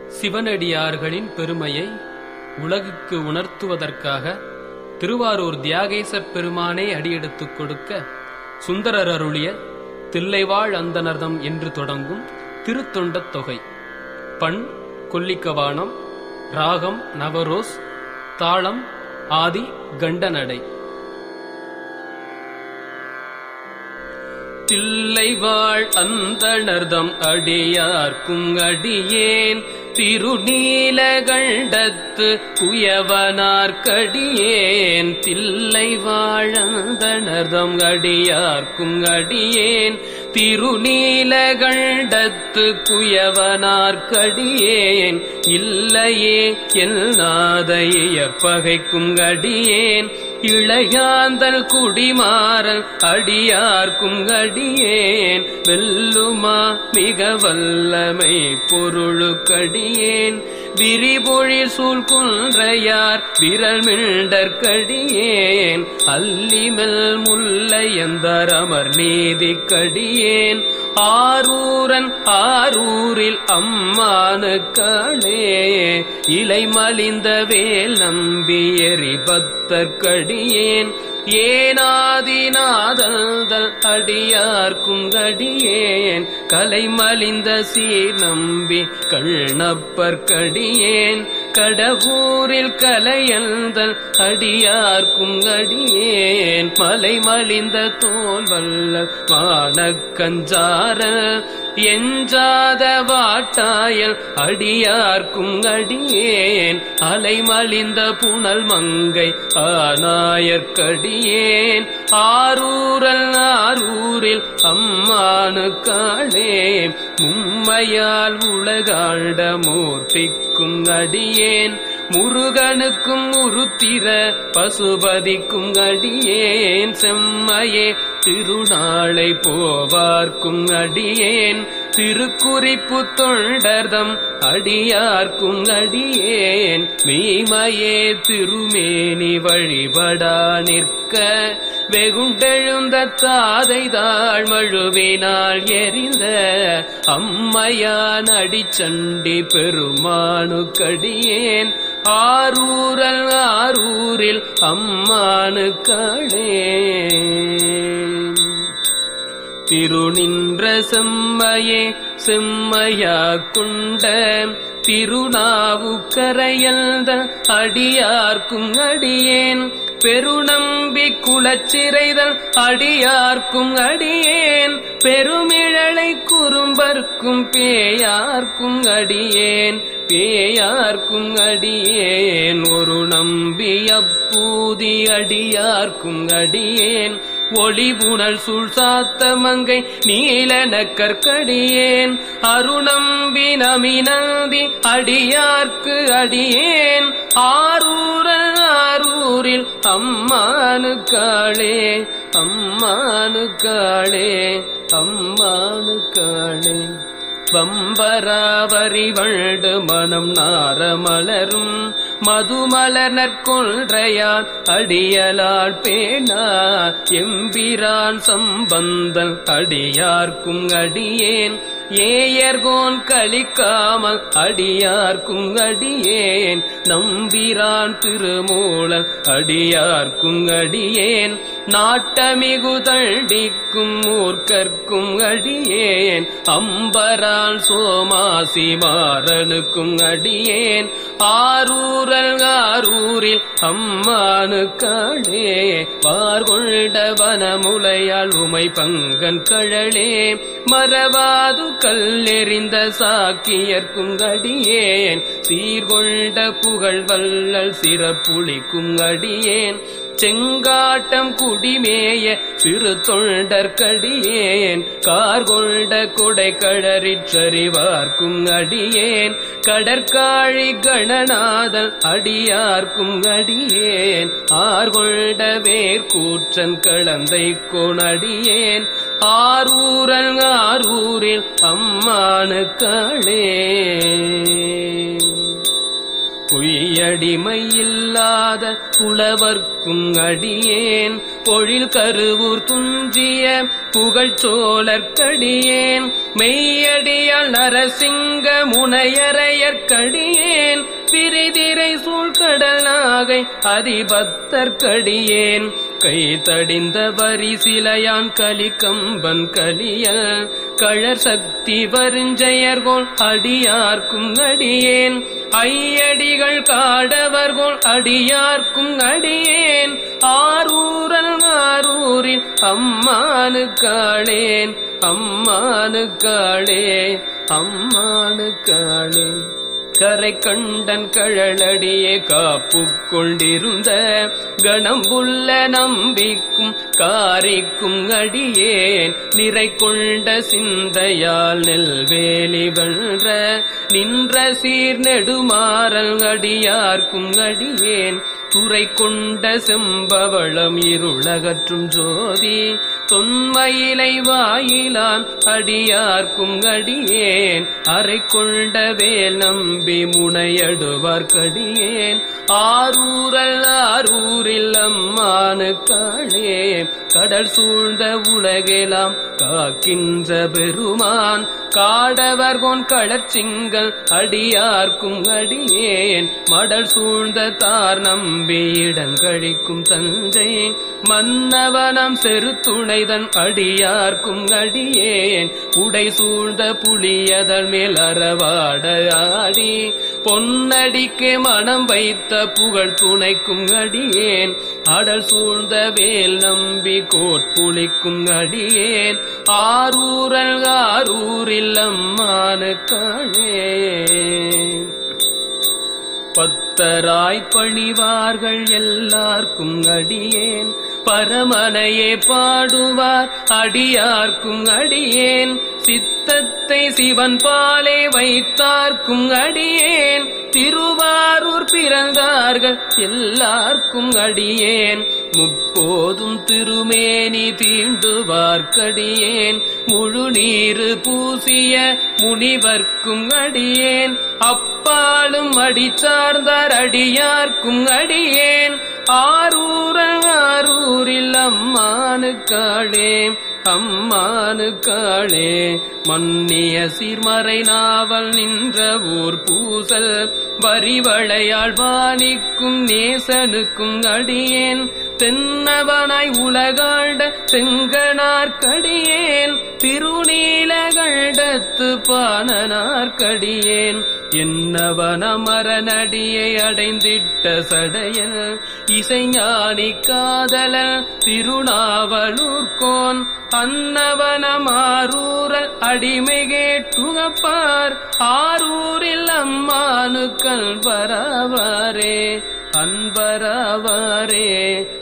சிவனடியார்களின் பெருமையை உலகுக்கு உணர்த்துவதற்காக திருவாரூர் தியாகேசப் பெருமானே அடியெடுத்துக் கொடுக்க சுந்தரர் அருளிய தில்லைவாழ் அந்தனர்தம் என்று தொடங்கும் திருத்தொண்டத் தொகை பண் கொல்லிக்கவானம் ராகம் நவரோஸ் தாளம் ஆதி கண்டநடை தில்லைவாழ் அந்தணர்தம் அடியார்க்கும் அடியேன் திருநீலகண்டத்து குயவனார்க்கடியேன் தில்லை வாழந்தனர்தம் அடியார்க்கும் அடியேன் திருநீலகண்டத்து குயவனார்க்கடியேன் இல்லையே எல் நாதையர் பகைக்கும் அடியேன் இளையாந்தல் குடிமாறல் அடியார்க்கும் அடியேன் வெல்லுமா மிக வல்லமை பொருளுக்கடியேன் விரிபொழில் சூழ் குன்றையார் விரல் மிண்டற்கடியேன் அல்லிமெல் முல்லையந்தர் அமர் நீதிக்கடியேன் ஆரூரன் ஆரூரில் அம்மானுக்களே இலை மலிந்த வேல் நம்பி எரிபத்தற்கடியேன் ஏனாதிநாதல் அடியார்க்கும் அடியேன் கலை மலிந்த சீர் நம்பி கண்ணப்பற்கடியேன் கடவுரில் கலையந்தல் அடியார்க்கும் அடியேன் மலை மலிந்த தோல் வல்ல மானக்கஞ்சார எஞ்சாத வாட்டாயல் அடியார்க்கும் அடியேன் அலை மலிந்த புனல் மங்கை ஆனாயற்கடியேன் ஆரூரல் ஆரூரில் அம்மானுக்காளே மும்மையால் உலகாண்ட மூர்த்திக்கும் அடியேன் முருகனுக்கும் உருத்திர பசுபதிக்கும் அடியேன் செம்மையே திருநாளை போவார்க்கும் அடியேன் திருக்குறிப்பு தொண்டர்தம் அடியார்க்கும் அடியேன் மீமையே திருமேனி வழிபடா நிற்க வெகுண்டெழுந்த தாதை தாழ்மழுவினால் எரிந்த அம்மையான் அடிச்சண்டி பெருமானுக்கடியேன் ஆரூரல் ஆரூரில் அம்மானுக்களே திருநின்ற செம்மையே செம்மையா கொண்ட திருநாவுக்கரையல்த அடியார்க்கும் அடியேன் பெருநம்பி குலச்சிறைதல் அடியார்க்கும் அடியேன் பெருமிழலை குறும்பர்க்கும் பேயார்க்கும் அடியேன் பேயார்க்கும் அடியேன் ஒரு நம்பி அப்பூதி அடியார்க்கும் அடியேன் ஒளிபுணல் சூழ் சாத்த மங்கை நீலன கற்கடியேன் அருணம்பி நமினந்தி அடியார்க்கு அடியேன் ஆரூரல் ஆரூரில் அம்மானுக்காளே அம்மானுக்காளே அம்மானுக்காளே வம்பராவரி வழ்டு மனம் நாரமலரும் மதுமலர் நற்கொன்றையான் அடியலால் பேணா எம்பிரான் சம்பந்தன் அடியார்க்கும் அடியேன் ஏயர்கோன் கலிக்காமல் அடியார்க்கும் அடியேன் நம்பிரான் திருமூலன் அடியார்க்கும் அடியேன் நாட்டமிகு தண்டிக்கும் மூர்க்கர்க்கும் அடியேன் அம்பரான் சோமாசி மாறனுக்கும் அடியேன் ஆரூரல் ஆரூரில் அம்மானுக்காளே பார்கொண்ட வனமுலையால் உமை பங்கன் கழலே மரவாது கல்லெறிந்த சாக்கியர்க்கும் அடியேன் சீர்கொண்ட புகழ் வல்லல் சிறப்புளிக்கும் அடியேன் செங்காட்டம் குடிமேய சிறு தொண்டற்கடியேன் கார்கொண்ட கொடை கடறிற்றறிவார்க்கும் அடியேன் கடற்காழி கணநாதன் அடியார்க்கும் அடியேன் ஆர்கொண்ட வேர்கூற்றன் கலந்தை கோணடியேன் ஆரூரல் ஆரூரில் அம்மானுக்களே பொய்யடிமை இல்லாத புலவர்க்கும் அடியேன் பொழில் கருவூர் துஞ்சிய புகழ்ச்சோழற்கடியேன் மெய்யடியால் நரசிங்க முனையரையற்கடியேன் பிரிதிரை சூழ்கடல் நாகை அதிபத்தற்கடியேன் கை தடிந்த வரிசிலையான் கலிகம்பன் கலியல் கழற் சக்தி வருஞ்செயர்கோள் அடியார்க்கும் அடியேன் ஐயடிகள் காடவர்கோள் அடியார்க்கும் அடியேன் ஆரூரல் ஆரூரில் அம்மானு காளேன் அம்மானு காளே அம்மானு காளே கரை கண்டன் கழலடியே காப்பு கொண்டிருந்த கணம்புள்ள நம்பிக்கும் காரிக்கும் அடியேன் நிறை கொண்ட சிந்தையால் நெல்வேலி வென்ற நின்ற சீர் நெடுமாறல் அடியார்க்கும் அடியேன் துறை கொண்ட செம்பவளம் இருளகற்றும் ஜோதி தொன்மயிலை வாயிலான் அடியார்க்கும் அடியேன் அறை கொண்ட வேல் நம்பி முனையடுவார்க்கடியேன் ஆரூரல் ஆரூரில் அம்மானு காளே கடல் சூழ்ந்த உலகெலாம் காக்கின்ற பெருமான் காடவர் கொன் களச்சிங்கள் அடியார்க்கும் அடியேன் மடல் சூழ்ந்த தார் நம்பி இடங்கழிக்கும் தஞ்சை மன்னவனம் செருத்துணைதன் அடியார்க்கும் அடியேன் உடை சூழ்ந்த புலியதழ் மேல் அறவாட ஆடி பொன்னடிக்கு மனம் வைத்த புகழ் துணைக்கும் அடியேன் அடல் சூழ்ந்த வேல் நம்பி கோட்புளிக்கும் அடியேன் ஆரூரல் ஆரூரில் அம்மானு காணே பத்தராய் பணிவார்கள் எல்லார்க்கும் அடியேன் பரமனையே பாடுவார் அடியார்க்கும் அடியேன் சித்தத்தை சிவன் பாலே வைத்தார்க்கும் அடியேன் திருவாரூர் பிறந்தார்கள் எல்லார்க்கும் அடியேன் முப்போதும் திருமேனி தீண்டுவார்க்கடியேன் முழு நீரு பூசிய முனிவர்க்கும் அடியேன் அப்பாலும் அடி சார்ந்தார் அடியார்க்கும் அடியேன் ஆரூரல் ஆரூரில் அம்மானு காளே அம்மானு காளே மன்னிய சீர்மறை நாவல் நின்ற ஊர் பூசல் வரிவளையாள் வாணிக்கும் நேசனுக்கும் அடியேன் தென்னவனாய் உலகாண்ட செங்கனார்க்கடியேன் திருநீலகண்டத்து பானனார்க்கடியேன் என்னவன மரநடியை அடைந்திட்ட சடையல் இசைஞானி காதலல் திருநாவலூர்கோன் அன்னவனம் ஆரூரல் அடிமை கேட்டுகப்பார் ஆரூரில் அம்மானு கல்வரவாரே அன்பரவாரே